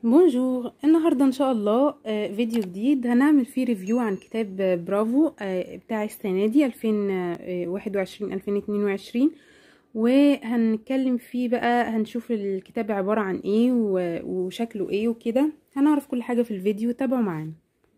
بونجور النهاردة ان شاء الله آه، فيديو جديد هنعمل فيه ريفيو عن كتاب آه، برافو آه، بتاع السنة دي 2021 2022 وهنتكلم فيه بقى هنشوف الكتاب عبارة عن ايه و- وشكله ايه وكده هنعرف كل حاجة في الفيديو تابعوا معانا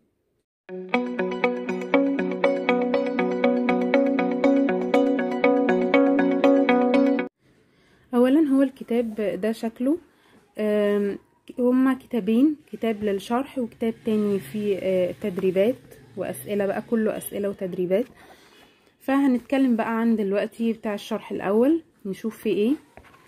اولا هو الكتاب ده شكله آم، هما كتابين كتاب للشرح وكتاب تاني فيه آه، تدريبات واسئله بقى كله اسئله وتدريبات فهنتكلم بقى عن دلوقتي بتاع الشرح الاول نشوف فيه ايه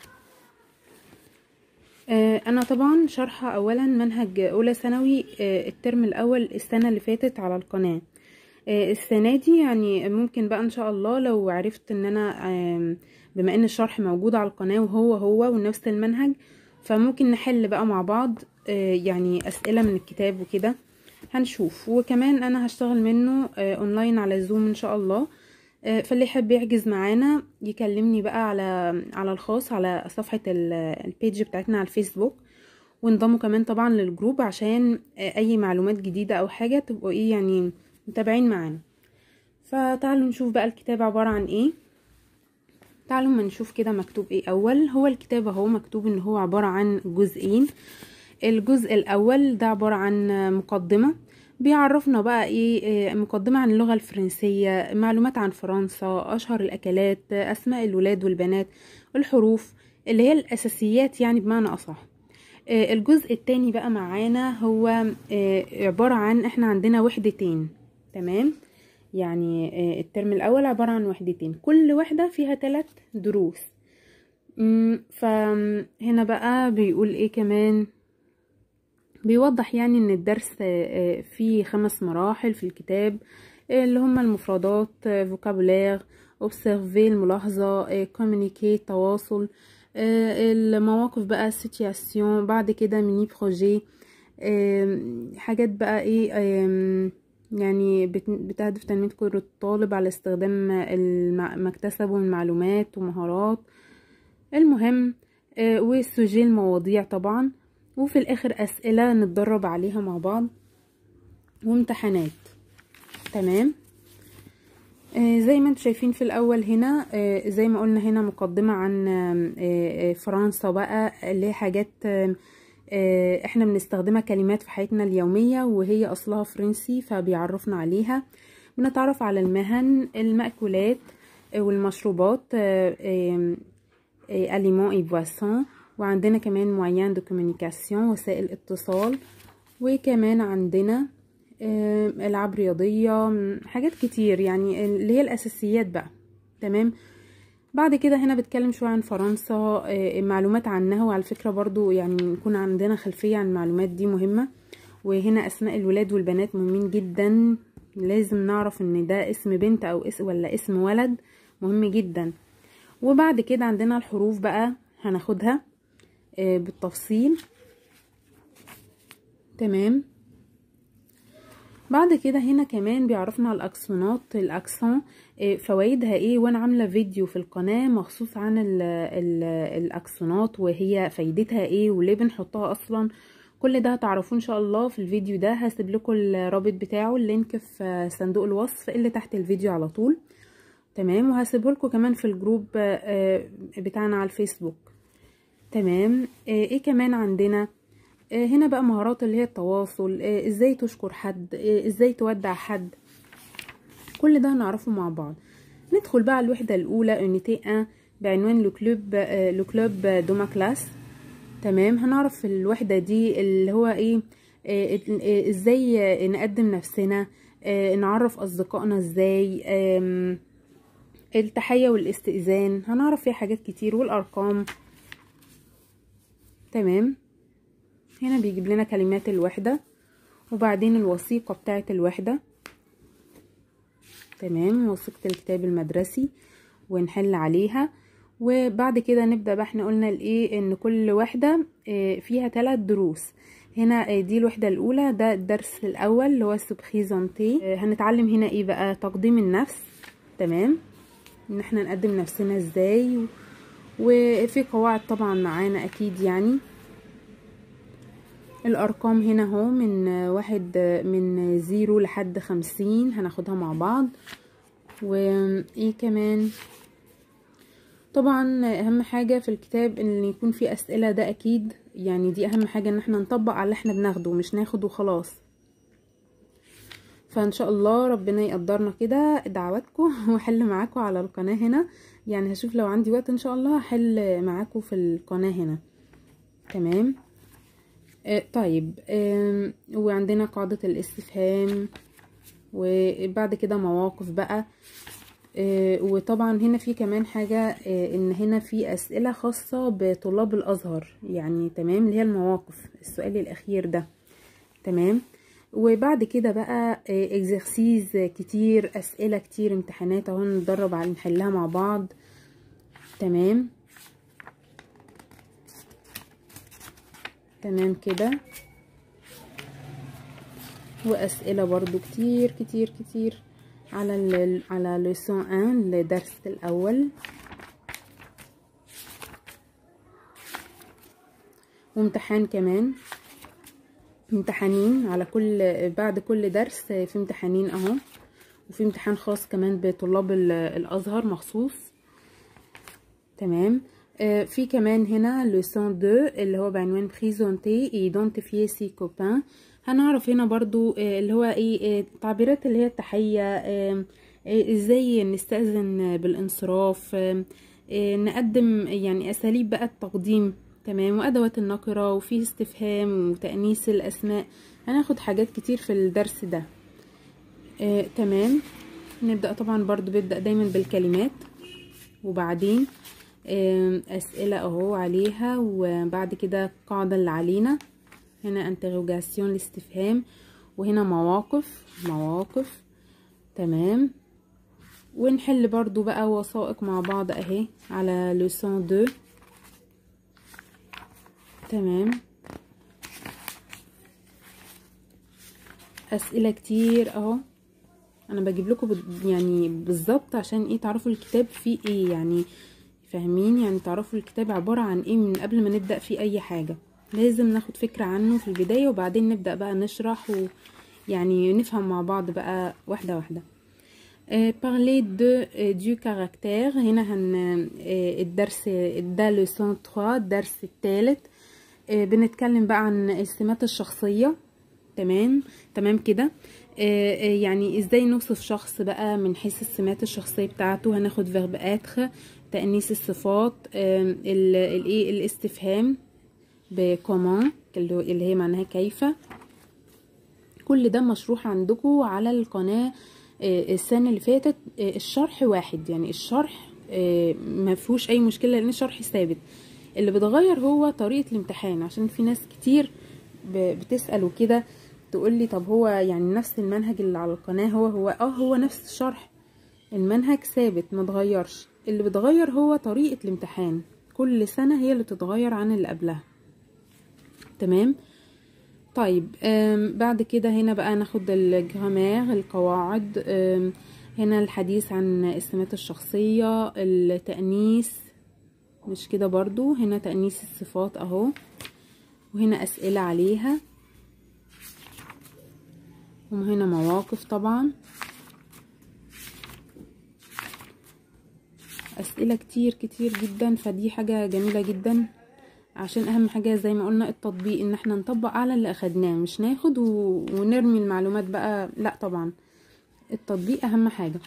آه، انا طبعا شارحه اولا منهج اولى ثانوي آه، الترم الاول السنه اللي فاتت على القناه آه، السنه دي يعني ممكن بقى ان شاء الله لو عرفت ان انا آم، بما ان الشرح موجود على القناه وهو هو ونفس المنهج فممكن نحل بقى مع بعض آه، يعني اسئله من الكتاب وكده هنشوف وكمان انا هشتغل منه آه، اونلاين على زوم ان شاء الله آه، فاللي يحب يحجز معانا يكلمني بقى على على الخاص على صفحه ال- البيج بتاعتنا على الفيسبوك وانضموا كمان طبعا للجروب عشان آه، اي معلومات جديده او حاجه تبقوا ايه يعني متابعين معانا فتعالوا نشوف بقى الكتاب عباره عن ايه تعالوا ما نشوف كده مكتوب ايه اول هو الكتاب اهو مكتوب ان هو عبارة عن جزئين الجزء الاول ده عبارة عن مقدمة بيعرفنا بقى ايه إيه، مقدمة عن اللغة الفرنسية معلومات عن فرنسا اشهر الاكلات اسماء الولاد والبنات الحروف اللي هي الاساسيات يعني بمعنى اصح آه، الجزء التاني بقى معانا هو آه، عبارة عن احنا عندنا وحدتين تمام يعني آه، الترم الاول عبارة عن وحدتين كل وحدة فيها ثلاث دروس مم، فهنا بقى بيقول ايه كمان بيوضح يعني ان الدرس آه، آه، فيه خمس مراحل في الكتاب آه، اللي هما المفردات فوكابولير اوبسيرفي الملاحظة كومينيكي التواصل آه، المواقف بقى سيتياسيون بعد كده ميني بروجي آم، حاجات بقى ايه آم، يعني بت- بتهدف تنمية قدرة الطالب على استخدام الم- ما اكتسبه من معلومات ومهارات المهم آه، والسجل المواضيع طبعا وفي الاخر اسئلة نتدرب عليها مع بعض وامتحانات تمام آه، زي ما انتم شايفين في الاول هنا آه، زي ما قلنا هنا مقدمة عن آم، آه، آه، فرنسا بقى اللي هي حاجات آم، آه، احنا بنستخدمها كلمات في حياتنا اليومية وهي اصلها فرنسي فبيعرفنا عليها بنتعرف على المهن المأكولات آه، والمشروبات أليمون اي بواسون وعندنا كمان موين دو كوميونيكاسيون وسائل اتصال وكمان عندنا آه، ألعاب رياضية م، حاجات كتير يعني اللي هي الأساسيات بقى تمام بعد كده هنا بتكلم شوية عن فرنسا آه، معلومات عنها وعلى فكرة برضو يعني يكون عندنا خلفية عن المعلومات دي مهمة وهنا أسماء الولاد والبنات مهمين جدا لازم نعرف ان ده اسم بنت او اسم ولا اسم ولد مهم جدا وبعد كده عندنا الحروف بقى هناخدها آه، بالتفصيل تمام بعد كده هنا كمان بيعرفنا الاكسونات الاكسون آه، فوائدها ايه وانا عامله فيديو في القناه مخصوص عن ال ال الاكسونات وهي فايدتها ايه وليه بنحطها اصلا كل ده هتعرفوه ان شاء الله في الفيديو ده هسيب لكم الرابط بتاعه اللينك في صندوق الوصف اللي تحت الفيديو على طول تمام وهسيبه لكم كمان في الجروب آه، بتاعنا على الفيسبوك تمام آه، ايه كمان عندنا آه، هنا بقى مهارات اللي هي التواصل آه، ازاي تشكر حد آه، ازاي تودع حد كل ده هنعرفه مع بعض ندخل بقى على الوحدة الأولى unité 1 بعنوان لو كلوب آه، لو كلوب دو ما كلاس تمام هنعرف في الوحدة دي اللي هو ايه آه، آه، ازاي آه، نقدم نفسنا آه، نعرف أصدقائنا ازاي آم، التحية والاستئذان هنعرف فيها حاجات كتير والأرقام تمام هنا بيجيب لنا كلمات الوحدة وبعدين الوثيقة بتاعة الوحدة تمام وثيقة الكتاب المدرسي ونحل عليها وبعد كده نبدأ بقى احنا قلنا الايه ان كل وحدة اه، فيها ثلاث دروس هنا اه، دي الوحدة الأولى ده الدرس الأول اللي هو السبخيزونتي اه، هنتعلم هنا ايه بقى تقديم النفس تمام ان احنا نقدم نفسنا ازاي و- وفي قواعد طبعا معانا اكيد يعني الارقام هنا اهو من واحد من زيرو لحد خمسين هناخدها مع بعض وايه كمان طبعا اهم حاجة في الكتاب ان يكون في اسئلة ده اكيد يعني دي اهم حاجة ان احنا نطبق على اللي احنا بناخده مش ناخد وخلاص فان شاء الله ربنا يقدرنا كده دعواتكم واحل معاكم على القناة هنا يعني هشوف لو عندي وقت ان شاء الله هحل معاكم في القناة هنا تمام آه طيب آه وعندنا قاعدة الاستفهام وبعد كده مواقف بقى آه وطبعا هنا في كمان حاجة آه ان هنا في اسئلة خاصة بطلاب الازهر يعني تمام اللي هي المواقف السؤال الاخير ده تمام وبعد كده بقى اكزرسيز كتير اسئلة كتير امتحانات اهو نتدرب على نحلها مع بعض تمام تمام كده واسئله برضو كتير كتير كتير على ال على لسون 1 الدرس الاول وامتحان كمان امتحانين على كل بعد كل درس في امتحانين اهو وفي امتحان خاص كمان بطلاب الازهر مخصوص تمام آه في كمان هنا لسون 2 اللي هو بعنوان بريزونتي ايدونتيفيي سي كوبان هنعرف هنا برضو آه اللي هو ايه التعبيرات اللي هي التحية آه ازاي نستأذن بالانصراف نقدم يعني اساليب بقى التقديم تمام وادوات النقرة وفي استفهام وتأنيس الاسماء هناخد حاجات كتير في الدرس ده آه، تمام نبدأ طبعا برضو بيبدأ دايما بالكلمات وبعدين آه، أسئلة اهو عليها وبعد كده القاعدة اللي علينا هنا انتروجاسيون الاستفهام وهنا مواقف مواقف تمام ونحل برضو بقى وثائق مع بعض اهي على لسون 2 تمام اسئله كتير اهو انا بجيب لكم بد- يعني بالظبط عشان ايه تعرفوا الكتاب فيه ايه يعني فاهمين يعني تعرفوا الكتاب عباره عن ايه من قبل ما نبدا فيه اي حاجه لازم ناخد فكره عنه في البدايه وبعدين نبدا بقى نشرح ويعني نفهم مع بعض بقى واحده واحده بارلي دو دو كاركتير هنا هن آه، الدرس ده لسون 3 الدرس الثالث بنتكلم بقى عن السمات الشخصيه تمام تمام كده آه، آه، يعني ازاي نوصف شخص بقى من حيث السمات الشخصيه بتاعته هناخد فيرب اتر تانيث الصفات آم، ال- الايه الاستفهام بكومون اللي هي معناها كيف كل ده مشروح عندكم على القناة آه، السنة اللي فاتت آه، الشرح واحد يعني الشرح آه، ما فيهوش اي مشكلة لان الشرح ثابت اللي بتغير هو طريقة الامتحان عشان في ناس كتير ب- بتسأل وكده تقول لي طب هو يعني نفس المنهج اللي على القناة هو هو اه هو نفس الشرح المنهج ثابت ما اتغيرش اللي بتغير هو طريقة الامتحان كل سنة هي اللي بتتغير عن اللي قبلها تمام طيب آم، بعد كده هنا بقى ناخد الجرامير القواعد آم، هنا الحديث عن السمات الشخصية التأنيث مش كده برضو هنا تأنيث الصفات اهو وهنا أسئلة عليها وهنا مواقف طبعا أسئلة كتير كتير جدا فدي حاجة جميلة جدا عشان أهم حاجة زي ما قلنا التطبيق إن احنا نطبق على اللي أخدناه مش ناخد و... ونرمي المعلومات بقى لا طبعا التطبيق أهم حاجة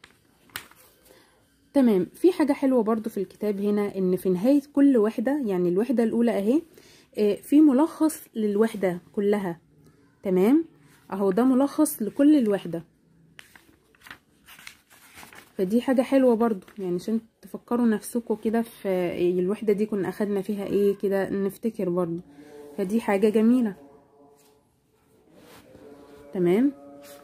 تمام في حاجة حلوة برضو في الكتاب هنا ان في نهاية كل وحدة يعني الوحدة الاولى اهي آه، في ملخص للوحدة كلها تمام اهو ده ملخص لكل الوحدة فدي حاجة حلوة برضو يعني عشان تفكروا نفسكم كده في الوحدة دي كنا اخدنا فيها ايه كده نفتكر برضو فدي حاجة جميلة تمام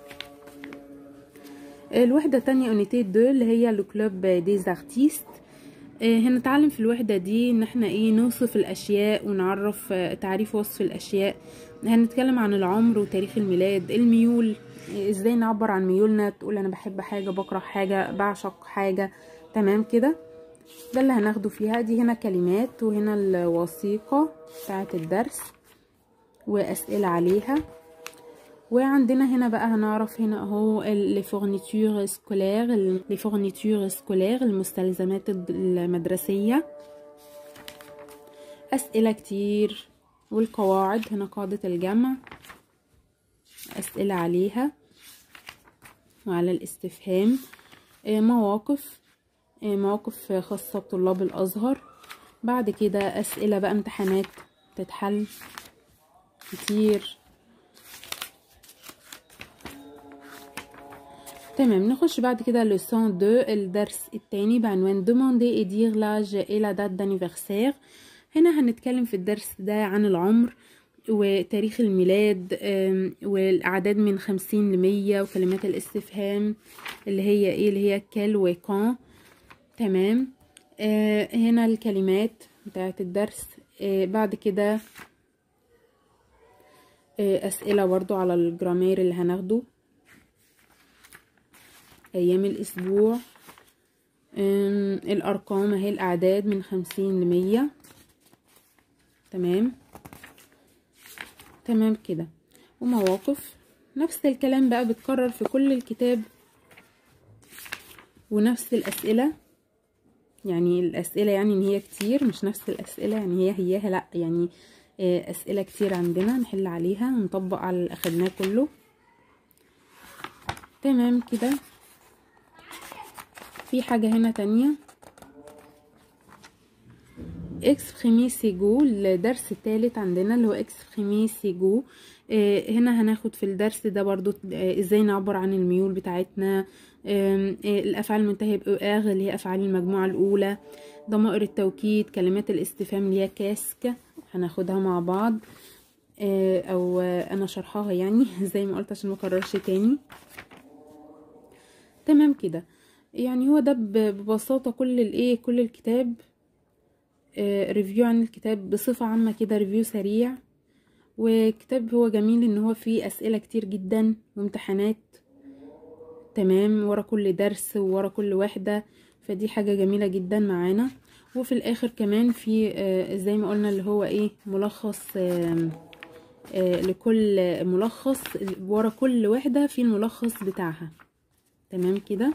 الوحدة التانية اونيتي دو اللي هي لو كلوب ديز ارتيست هنتعلم في الوحدة دي ان احنا ايه نوصف الاشياء ونعرف آه، تعريف وصف الاشياء هنتكلم عن العمر وتاريخ الميلاد الميول آه، ازاي نعبر عن ميولنا تقول انا بحب حاجة بكره حاجة بعشق حاجة تمام كده ده اللي هناخده فيها دي هنا كلمات وهنا الوثيقة بتاعة الدرس واسئله عليها وعندنا هنا بقى هنعرف هنا اهو لي فورنيتور سكولير لي فورنيتور سكولير المستلزمات المدرسيه اسئله كتير والقواعد هنا قاعده الجمع اسئله عليها وعلى الاستفهام مواقف مواقف خاصه بطلاب الازهر بعد كده اسئله بقى امتحانات تتحل كتير تمام نخش بعد كده لسون 2 الدرس التاني بعنوان demander et dire l'âge et la date d'anniversaire هنا هنتكلم في الدرس ده عن العمر وتاريخ الميلاد والأعداد من خمسين لمية وكلمات الاستفهام اللي هي ايه اللي هي كال وكان تمام آه هنا الكلمات بتاعت الدرس آه بعد كده آه أسئلة برضو على الجرامير اللي هناخده أيام الأسبوع الأرقام اهي الأعداد من خمسين لمية تمام تمام كده ومواقف نفس الكلام بقى بتكرر في كل الكتاب ونفس الأسئلة يعني الأسئلة يعني إن هي كتير مش نفس الأسئلة يعني هي هياها لأ يعني أسئلة كتير عندنا نحل عليها ونطبق على اللي أخدناه كله تمام كده في حاجة هنا تانية اكسبريمي سيجو الدرس الثالث عندنا اللي هو اكسبريمي سيجو اه هنا هناخد في الدرس ده برضو اه ازاي نعبر عن الميول بتاعتنا اه الافعال المنتهيه بأر اللي هي افعال المجموعه الاولى ضمائر التوكيد كلمات الاستفهام اللي هي كاسك هناخدها مع بعض او انا شرحها يعني زي ما قلت عشان ما اكررش تاني تمام كده يعني هو ده ببساطه كل الايه كل الكتاب ريفيو عن الكتاب بصفة عامة كده ريفيو سريع وكتاب هو جميل ان هو فيه اسئلة كتير جدا وامتحانات تمام ورا كل درس وورا كل واحدة فدي حاجة جميلة جدا معانا وفي الاخر كمان في زي ما قلنا اللي هو ايه ملخص لكل ملخص ورا كل واحدة في الملخص بتاعها تمام كده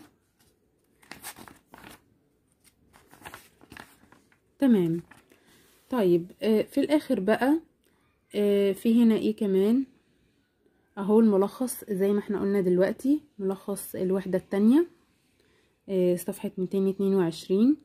تمام طيب في الاخر بقى في هنا ايه كمان اهو الملخص زي ما احنا قلنا دلوقتي ملخص الوحدة التانية صفحة 222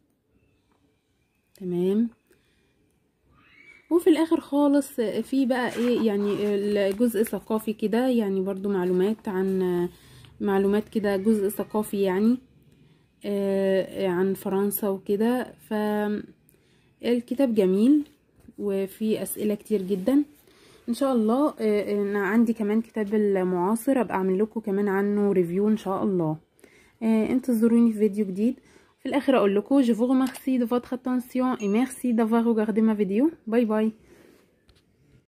تمام وفي الاخر خالص في بقى ايه يعني الجزء ثقافي كده يعني برضو معلومات عن معلومات كده جزء ثقافي يعني عن فرنسا وكده ف الكتاب جميل وفي اسئله كتير جدا ان شاء الله انا عندي كمان كتاب المعاصر ابقى اعمل لكم كمان عنه ريفيو ان شاء الله انتظروني في فيديو جديد في الاخر اقول لكم je vous remercie de votre attention et merci d'avoir regardé ma vidéo bye bye